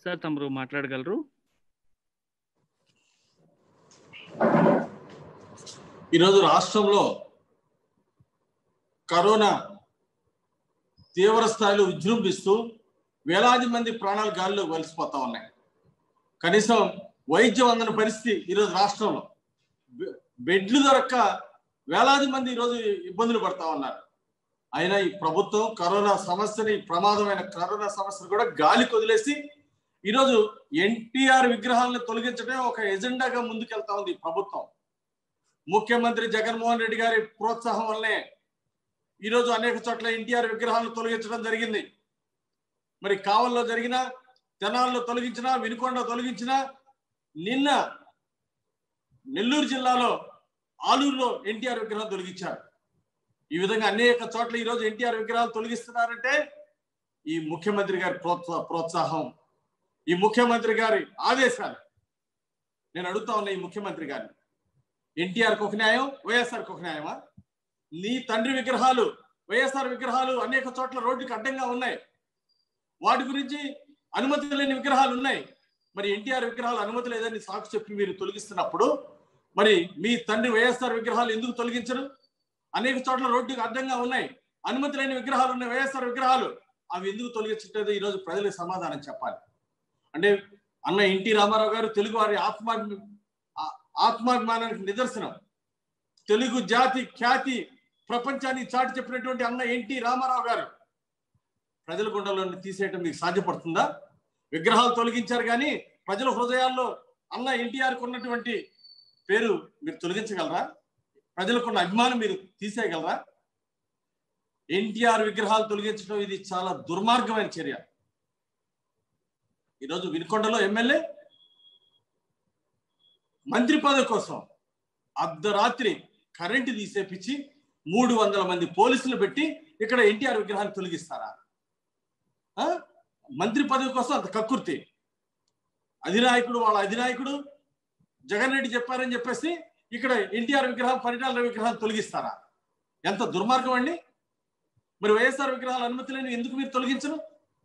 Sir తమరు మాట్లాడగలరు ఈరోజు రాష్ట్రంలో కరోనా తీవ్ర స్థాయిలో విజృంభిస్తూ వేలాది మంది ప్రాణాలు గాలిలో కలిసిపోతా ఉన్నాయి కనీసం వైద్యం అందని పరిస్థితి ఈరోజు రాష్ట్రంలో బె- బెడ్లు దొరక్క వేలాది మంది ఈరోజు ఇబ్బందులు పడతా ఉన్నారు అయినా ఈ ప్రభుత్వం కరోనా సమస్యని ఈ ప్రమాదమైన కరోనా సమస్యను కూడా గాలికి వదిలేసి ఈరోజు ఎన్టీఆర్ విగ్రహాలను తొలగించడం ఒక ఎజెండాగా ముందుకెళ్తా ఉంది ఈ ప్రభుత్వం ముఖ్యమంత్రి జగన్మోహన్ రెడ్డి గారి ప్రోత్సాహం వల్లనే ఈరోజు అనేక చోట్ల ఎన్టీఆర్ విగ్రహాలను తొలగించడం జరిగింది మరి కావల్లో జరిగిన తెనాల్లో తొలగించిన వినుకొండ తొలగించిన నిన్న నెల్లూరు జిల్లాలో ఆలూరులో ఎన్టీఆర్ విగ్రహం తొలగించారు ఈ విధంగా అనేక చోట్ల ఈరోజు ఎన్టీఆర్ విగ్రహాలు తొలగిస్తున్నారంటే ఈ ముఖ్యమంత్రి గారి ప్రోత్సా ప్రోత్సాహం ఈ ముఖ్యమంత్రి గారి ఆదేశాలు నేను అడుగుతా ఉన్నా ఈ ముఖ్యమంత్రి గారిని ఎన్టీఆర్కి ఒక న్యాయం వైఎస్ఆర్కి ఒక న్యాయమా నీ తండ్రి విగ్రహాలు వైఎస్ఆర్ విగ్రహాలు అనేక చోట్ల రోడ్డుకి అడ్డంగా ఉన్నాయి వాటి గురించి అనుమతి లేని విగ్రహాలు ఉన్నాయి మరి ఎన్టీఆర్ విగ్రహాలు అనుమతి లేదని సాకు చెప్పి మీరు తొలగిస్తున్నప్పుడు మరి మీ తండ్రి వైఎస్ఆర్ విగ్రహాలు ఎందుకు తొలగించరు అనేక చోట్ల రోడ్డుకి అడ్డంగా ఉన్నాయి అనుమతి లేని విగ్రహాలు ఉన్నాయి వైఎస్ఆర్ విగ్రహాలు అవి ఎందుకు తొలగించట్లేదు ఈరోజు ప్రజలకు సమాధానం చెప్పాలి అంటే అన్న ఎన్టీ రామారావు గారు తెలుగు వారి ఆత్మాభి ఆ- ఆత్మాభిమానానికి నిదర్శనం తెలుగు జాతి ఖ్యాతి ప్రపంచాన్ని చాటి చెప్పినటువంటి అన్న ఎన్టీ రామారావు గారు ప్రజల గుండెల్లో తీసేయటం మీకు సాధ్యపడుతుందా విగ్రహాలు తొలగించారు కానీ ప్రజల హృదయాల్లో అన్న ఎన్టీఆర్కి ఉన్నటువంటి పేరు మీరు తొలగించగలరా ప్రజలకున్న అభిమానం మీరు తీసేయగలరా ఎన్టీఆర్ విగ్రహాలు తొలగించడం ఇది చాలా దుర్మార్గమైన చర్య ఈరోజు వినుకొండలో ఎమ్మెల్యే మంత్రి పదవి కోసం అర్ధరాత్రి కరెంటు తీసేపించి మూడు వందల మంది పోలీసులు పెట్టి ఇక్కడ ఎన్టీఆర్ విగ్రహాన్ని తొలగిస్తారా ఆ? మంత్రి పదవి కోసం అంత కక్కుర్తి అధినాయకుడు వాళ్ళ అధినాయకుడు జగన్ రెడ్డి చెప్పారని చెప్పేసి ఇక్కడ ఎన్టీఆర్ విగ్రహం పరిటాల విగ్రహాన్ని తొలగిస్తారా ఎంత దుర్మార్గం అండి మరి వైఎస్ఆర్ విగ్రహాలు అనుమతి లేని ఎందుకు మీరు తొలగించరు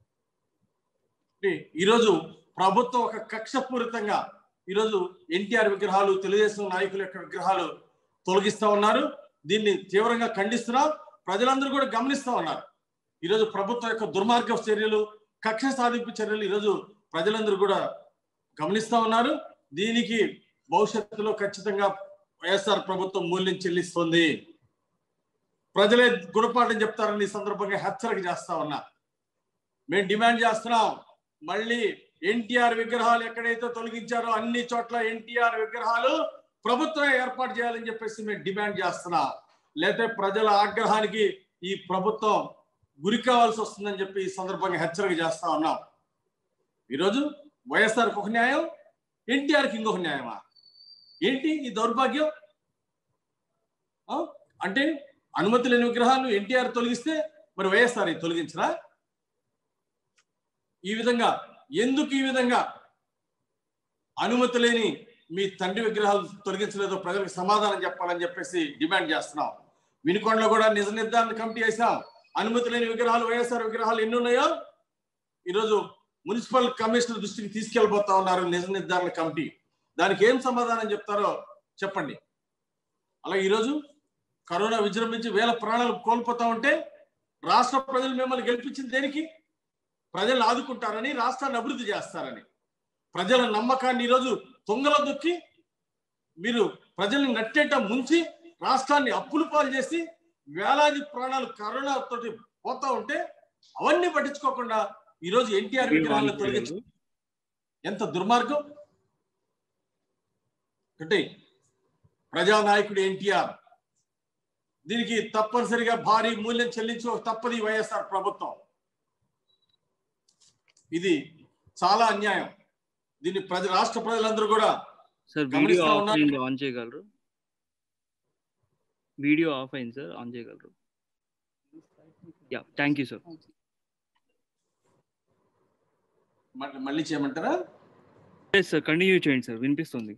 ఈరోజు ప్రభుత్వం ఒక కక్షపూరితంగా ఈరోజు ఎన్టీఆర్ విగ్రహాలు తెలుగుదేశం నాయకుల యొక్క విగ్రహాలు తొలగిస్తా ఉన్నారు దీన్ని తీవ్రంగా ఖండిస్తున్నాం ప్రజలందరూ కూడా గమనిస్తా ఉన్నారు ఈరోజు ప్రభుత్వం యొక్క దుర్మార్గ చర్యలు కక్ష సాధింపు చర్యలు ఈరోజు ప్రజలందరూ కూడా గమనిస్తా ఉన్నారు దీనికి భవిష్యత్తులో ఖచ్చితంగా వైఎస్ఆర్ ప్రభుత్వం మూల్యం చెల్లిస్తుంది ప్రజలే గుణపాఠం చెప్తారని ఈ సందర్భంగా హెచ్చరిక చేస్తా ఉన్నా మేము డిమాండ్ చేస్తున్నాం మళ్ళీ ఎన్టీఆర్ విగ్రహాలు ఎక్కడైతే తొలగించారో అన్ని చోట్ల ఎన్టీఆర్ విగ్రహాలు ప్రభుత్వం ఏర్పాటు చేయాలని చెప్పేసి మేము డిమాండ్ చేస్తున్నాం లేకపోతే ప్రజల ఆగ్రహానికి ఈ ప్రభుత్వం గురి కావాల్సి వస్తుందని చెప్పి ఈ సందర్భంగా హెచ్చరిక చేస్తా ఉన్నాం ఈరోజు వైఎస్ఆర్కి ఒక న్యాయం ఎన్టీఆర్కి ఇంకొక న్యాయమా ఏంటి ఈ దౌర్భాగ్యం ఆ? అంటే అనుమతి లేని విగ్రహాలు ఎన్టీఆర్ తొలగిస్తే మరి వైఎస్ఆర్ తొలగించరా ఈ విధంగా ఎందుకు ఈ విధంగా అనుమతి లేని మీ తండ్రి విగ్రహాలు తొలగించలేదో ప్రజలకు సమాధానం చెప్పాలని చెప్పేసి డిమాండ్ చేస్తున్నాం వినుకొండలో కూడా నిజ నిర్ధారణ కమిటీ వేసాం అనుమతి లేని విగ్రహాలు వైఎస్ఆర్ విగ్రహాలు ఎన్ని ఉన్నాయో ఈరోజు మున్సిపల్ కమిషనర్ దృష్టికి తీసుకెళ్ళిపోతా ఉన్నారు నిజ నిర్ధారణ కమిటీ దానికి ఏం సమాధానం చెప్తారో చెప్పండి అలాగే ఈరోజు కరోనా విజృంభించి వేల ప్రాణాలు కోల్పోతా ఉంటే రాష్ట్ర ప్రజలు మిమ్మల్ని గెలిపించింది దేనికి ప్రజలు ఆదుకుంటారని రాష్ట్రాన్ని అభివృద్ధి చేస్తారని ప్రజల నమ్మకాన్ని ఈరోజు తుంగలో దొక్కి మీరు ప్రజల్ని నట్టేట ముంచి రాష్ట్రాన్ని అప్పులు పాలు చేసి వేలాది ప్రాణాలు కరోనా తోటి పోతా ఉంటే అవన్నీ పట్టించుకోకుండా ఈరోజు ఎన్టీఆర్ విగ్రహాలను తొలగించు ఎంత దుర్మార్గం అంటే ప్రజానాయకుడు ఎన్టీఆర్ దీనికి తప్పనిసరిగా భారీ మూల్యం చెల్లించు తప్పది ఈ వైఎస్ఆర్ ప్రభుత్వం ఇది చాలా అన్యాయం దీన్ని ప్రజ రాష్ట్ర ప్రజలందరూ కూడా సార్ వీడియో గమనిస్తా ఆఫ్ ఉన్నారు. అయింది ఆన్ చేయగలరు వీడియో ఆఫ్ అయింది సార్ ఆన్ చేయగలరు యా థ్యాంక్ యూ సార్ మళ్ళీ మళ్ళీ చేయమంటారా లేదు సార్ కంటిన్యూ చేయండి సార్ వినిపిస్తుంది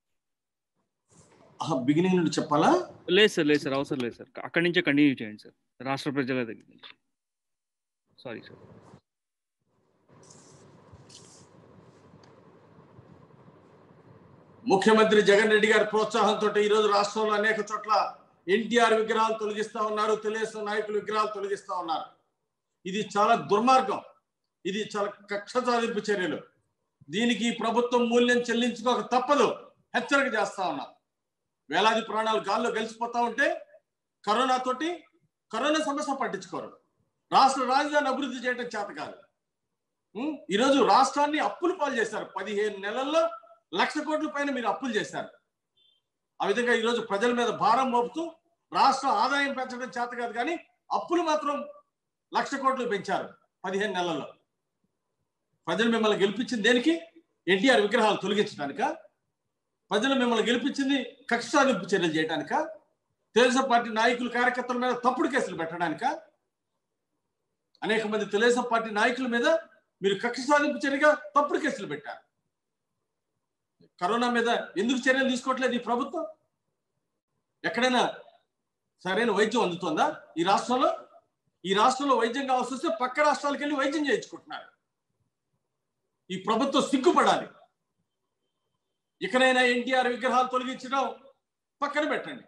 బిగినింగ్ నుండి చెప్పాలా లేదు సార్ లేదు సార్ అవసరం లేదు సార్ అక్కడి నుంచే కంటిన్యూ చేయండి సార్ రాష్ట్ర ప్రజల దగ్గర నుంచి సారీ సార్ ముఖ్యమంత్రి జగన్ రెడ్డి గారి ప్రోత్సాహంతో ఈరోజు రాష్ట్రంలో అనేక చోట్ల ఎన్టీఆర్ విగ్రహాలు తొలగిస్తా ఉన్నారు తెలుగుదేశం నాయకుల విగ్రహాలు తొలగిస్తా ఉన్నారు ఇది చాలా దుర్మార్గం ఇది చాలా కక్ష సాధింపు చర్యలు దీనికి ప్రభుత్వం మూల్యం చెల్లించుకోక తప్పదు హెచ్చరిక చేస్తా ఉన్నాం వేలాది ప్రాణాలు గాల్లో గెలిచిపోతా ఉంటే కరోనా తోటి కరోనా సమస్య పట్టించుకోరు రాష్ట్ర రాజధాని అభివృద్ధి చేయడం చేత కాదు ఉం? ఈరోజు రాష్ట్రాన్ని అప్పులు పాలు చేశారు పదిహేను నెలల్లో లక్ష కోట్ల పైన మీరు అప్పులు చేశారు ఆ విధంగా ఈరోజు ప్రజల మీద భారం మోపుతూ రాష్ట్ర ఆదాయం పెంచడం చేత కాదు కానీ అప్పులు మాత్రం లక్ష కోట్లు పెంచారు పదిహేను నెలల్లో ప్రజలు మిమ్మల్ని గెలిపించింది దేనికి ఎన్టీఆర్ విగ్రహాలు తొలగించడానిక ప్రజలు మిమ్మల్ని గెలిపించింది కక్ష సాధింపు చర్యలు చేయడానిక తెలుగుదేశం పార్టీ నాయకులు కార్యకర్తల మీద తప్పుడు కేసులు పెట్టడానిక అనేక మంది తెలుగుదేశం పార్టీ నాయకుల మీద మీరు కక్ష సాధింపు చర్యగా తప్పుడు కేసులు పెట్టారు కరోనా మీద ఎందుకు చర్యలు తీసుకోవట్లేదు ఈ ప్రభుత్వం ఎక్కడైనా సరైన వైద్యం అందుతుందా ఈ రాష్ట్రంలో ఈ రాష్ట్రంలో వైద్యం కావాల్సి వస్తే పక్క రాష్ట్రాలకు వెళ్ళి వైద్యం చేయించుకుంటున్నారు ఈ ప్రభుత్వం సిగ్గుపడాలి ఇకనైనా ఎన్టీఆర్ విగ్రహాలు తొలగించడం పక్కన పెట్టండి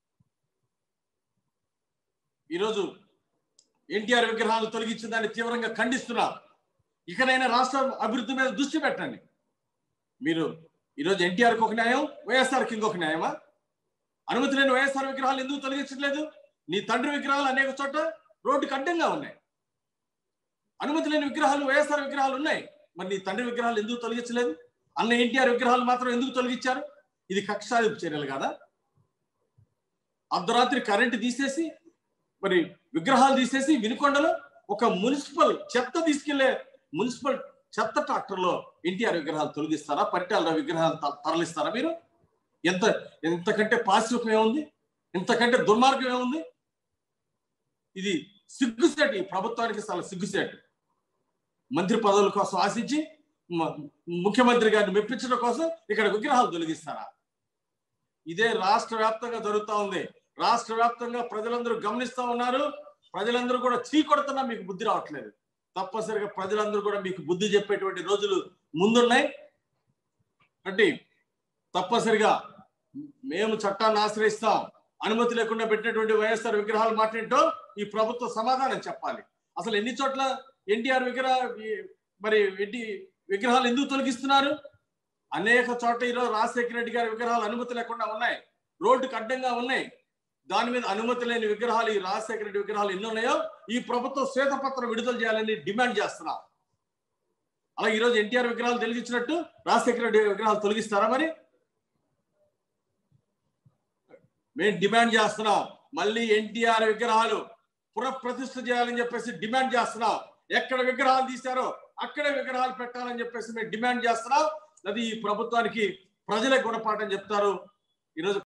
ఈరోజు ఎన్టీఆర్ విగ్రహాలు తొలగించిన దాన్ని తీవ్రంగా ఖండిస్తున్నారు ఇకనైనా రాష్ట్ర అభివృద్ధి మీద దృష్టి పెట్టండి మీరు ఈరోజు ఎన్టీఆర్కి ఒక న్యాయం వైఎస్ఆర్కి ఇంకొక న్యాయమా అనుమతి లేని వైఎస్ఆర్ విగ్రహాలు ఎందుకు తొలగించట్లేదు నీ తండ్రి విగ్రహాలు అనేక చోట రోడ్డుకి అడ్డంగా ఉన్నాయి అనుమతి లేని విగ్రహాలు వైఎస్ఆర్ విగ్రహాలు ఉన్నాయి మరి నీ తండ్రి విగ్రహాలు ఎందుకు తొలగించలేదు అన్న ఎన్టీఆర్ విగ్రహాలు మాత్రం ఎందుకు తొలగించారు ఇది కక్షాదింపు చర్యలు కాదా అర్ధరాత్రి కరెంటు తీసేసి మరి విగ్రహాలు తీసేసి వినుకొండలో ఒక మున్సిపల్ చెత్త తీసుకెళ్లే మున్సిపల్ చెత్త ట్రాక్టర్లో ఎన్టీఆర్ విగ్రహాలు తొలగిస్తారా పరిటాల విగ్రహాలు త- తరలిస్తారా మీరు ఎంత ఎంతకంటే పాశ్రూపం ఏముంది ఇంతకంటే దుర్మార్గం ఏముంది ఇది సిగ్గుసేటు ఈ ప్రభుత్వానికి చాలా సిగ్గుసేటు మంత్రి పదవుల కోసం ఆశించి మ- ముఖ్యమంత్రి గారిని మెప్పించడం కోసం ఇక్కడ విగ్రహాలు తొలగిస్తారా ఇదే రాష్ట్ర వ్యాప్తంగా జరుగుతా ఉంది రాష్ట్ర వ్యాప్తంగా ప్రజలందరూ గమనిస్తా ఉన్నారు ప్రజలందరూ కూడా చీకొడుతున్నా మీకు బుద్ధి రావట్లేదు తప్పనిసరిగా ప్రజలందరూ కూడా మీకు బుద్ధి చెప్పేటువంటి రోజులు ముందున్నాయి అంటే తప్పనిసరిగా మేము చట్టాన్ని ఆశ్రయిస్తాం అనుమతి లేకుండా పెట్టినటువంటి వైఎస్ఆర్ విగ్రహాలు మాట్లాడటం ఈ ప్రభుత్వం సమాధానం చెప్పాలి అసలు ఎన్ని చోట్ల ఎన్టీఆర్ విగ్రహ ఈ- మరి ఎన్టీ విగ్రహాలు ఎందుకు తొలగిస్తున్నారు అనేక చోట్ల ఈరోజు రాజశేఖర రెడ్డి గారి విగ్రహాలు అనుమతి లేకుండా ఉన్నాయి రోడ్డుకు అడ్డంగా ఉన్నాయి దాని మీద అనుమతి లేని విగ్రహాలు ఈ రాజశేఖర రెడ్డి విగ్రహాలు ఎన్ని ఉన్నాయో ఈ ప్రభుత్వం శ్వేతపత్రం విడుదల చేయాలని డిమాండ్ చేస్తున్నాం అలా ఈరోజు ఎన్టీఆర్ విగ్రహాలు తొలగించినట్టు రాజశేఖర రెడ్డి విగ్రహాలు తొలగిస్తారా మరి మేము డిమాండ్ చేస్తున్నాం మళ్ళీ ఎన్టీఆర్ విగ్రహాలు పునఃప్రతిష్ఠ చేయాలని చెప్పేసి డిమాండ్ చేస్తున్నాం ఎక్కడ విగ్రహాలు తీశారో అక్కడే విగ్రహాలు పెట్టాలని చెప్పేసి మేము డిమాండ్ చేస్తున్నాం అది ఈ ప్రభుత్వానికి ప్రజలే గుణపాఠం చెప్తారు ఈరోజు